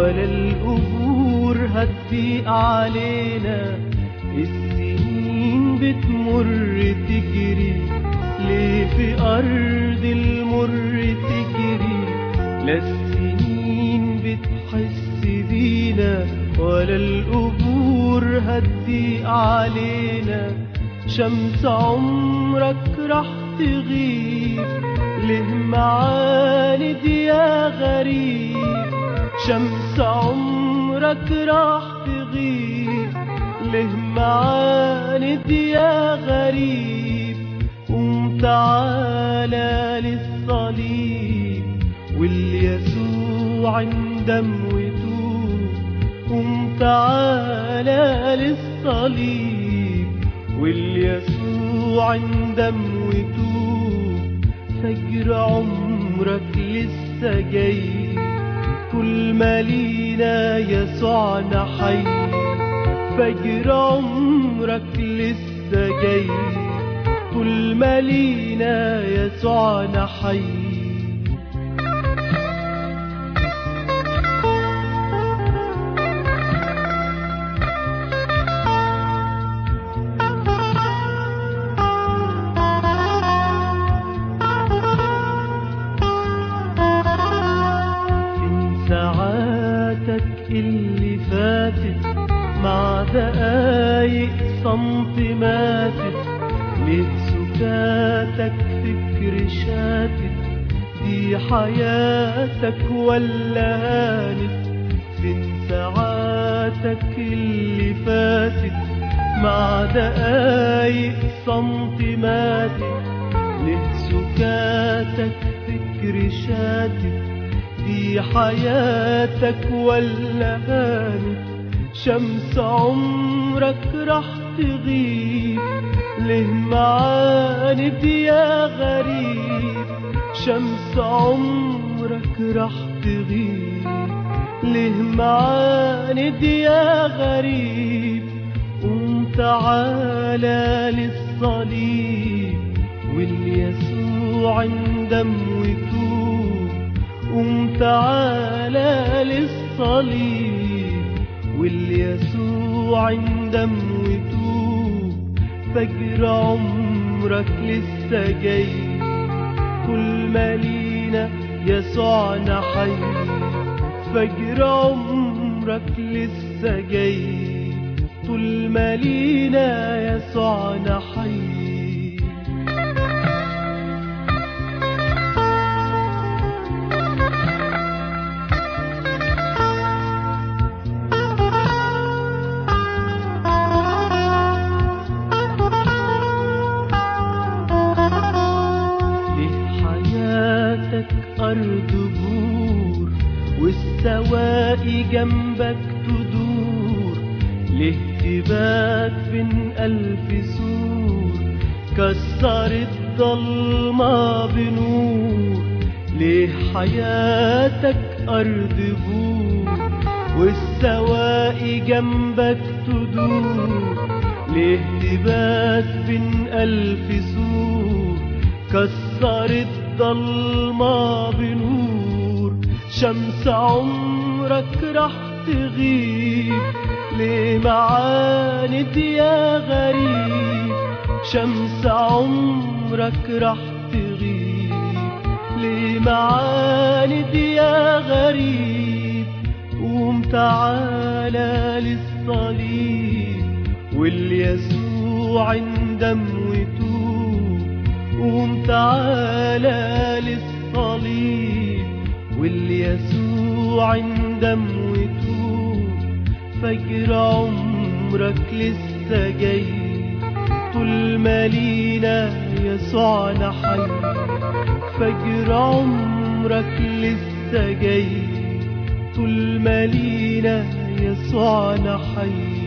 ولا القبور هتضيق علينا السنين بتمر تجري ليه في أرض المر تجري لا السنين بتحس بينا ولا القبور هتضيق علينا شمس عمرك راح تغيب ليه معاند يا غريب شمس عمرك راح تغيب ليه معاند يا غريب قوم تعالى للصليب واليسوع اندم وتوب قوم تعالى للصليب واليسوع اندم وتوب فجر عمرك لسه جاي طول ما لينا يسوعنا حي فجر عمرك لسه جاي طول ما لينا يسوعنا حي فين ساعاتك اللي فاتت مع دقايق صمت ماتت ليه سكاتك فكر شاتت دي حياتك ولا هانت فين ساعاتك اللي فاتت مع دقايق صمت ماتت ليه سكاتك فكر شاتت دي حياتك ولا هانت شمس عمرك راح تغيب ليه معاند يا غريب شمس عمرك راح تغيب ليه معاند يا غريب قوم تعالى للصليب واليسوع اندم وتوب قوم تعالى للصليب واليسوع اندم وتوب فجر عمرك لسه جاي طول ما لينا يسوعنا حي فجر عمرك لسه جاي طول ما لينا يسوعنا حي ليه حياتك أرض بور والسواقي جنبك تدور ليه تبات بين ألف سور كسرت ضلمة بنور ليه حياتك أرض بور والسواقي جنبك تدور ليه تبات بين ألف سور كسرت ضلمة بنور شمس عمرك راح تغيب ليه معاند يا غريب شمس عمرك راح تغيب ليه معاند يا غريب قوم تعالى للصليب واليسوع اندم وتوب قوم تعالى للصليب واليسوع اندم وتوب فجر عمرك لسه جاي طول ما لينا يسوعنا حي فجر عمرك لسه جاي طول ما لينا يسوعنا حي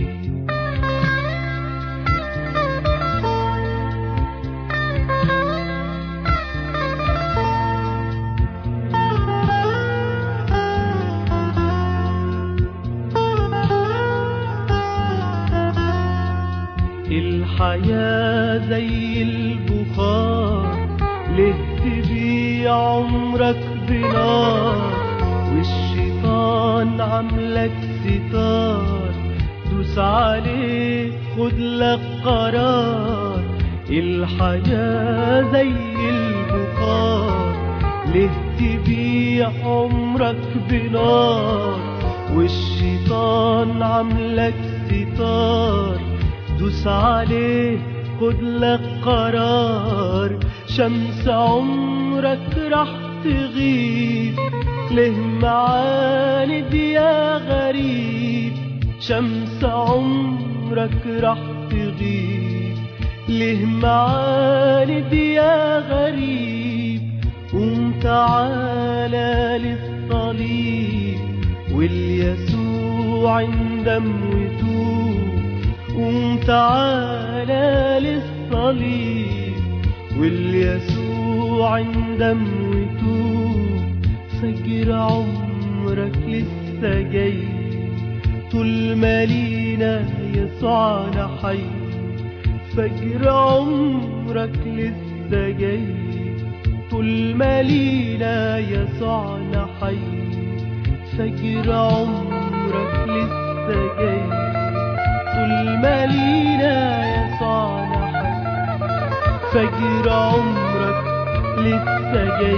الحياة زي البخار ليه تبيع عمرك بنار والشيطان الشيطان عاملك ستار دوس عليه خد لك قرار الحياة زي البخار ليه تبيع عمرك بنار والشيطان عاملك ستار دوس عليه خد لك قرار شمس عمرك راح تغيب ليه معاند يا غريب شمس عمرك راح تغيب ليه معاند يا غريب قوم تعالى للصليب واليسوع عندم وتوب قوم تعالى للصليب واليسوع عندم وتوب فجر عمرك لسه جاي طول ما لينا يسوعنا حي فجر عمرك لسه جاي طول ما لينا يسوعنا حي فجر عمرك لسه جاي طول ما لينا يسوعنا حي فجر عمرك لسه جاي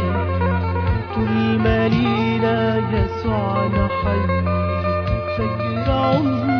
طول ما لينا يسوعنا حي فجر عمرك